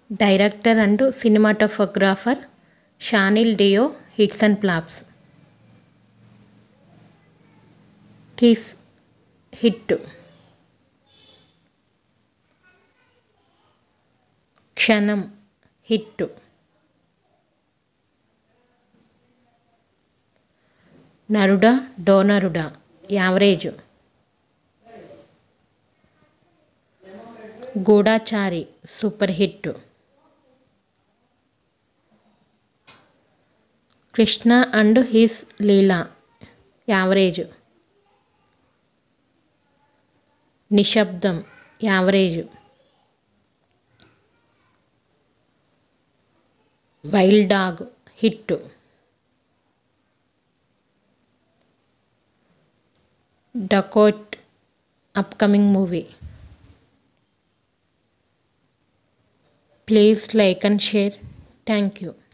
director and cinematographer Shaneil Deo hits and flops Kiss hit Kshanam hit Naruda Donoruda average Goodachari super hit Krishna and his Leela average Nishabdham average Wild Dog hit Dacoit upcoming movie please like and share thank you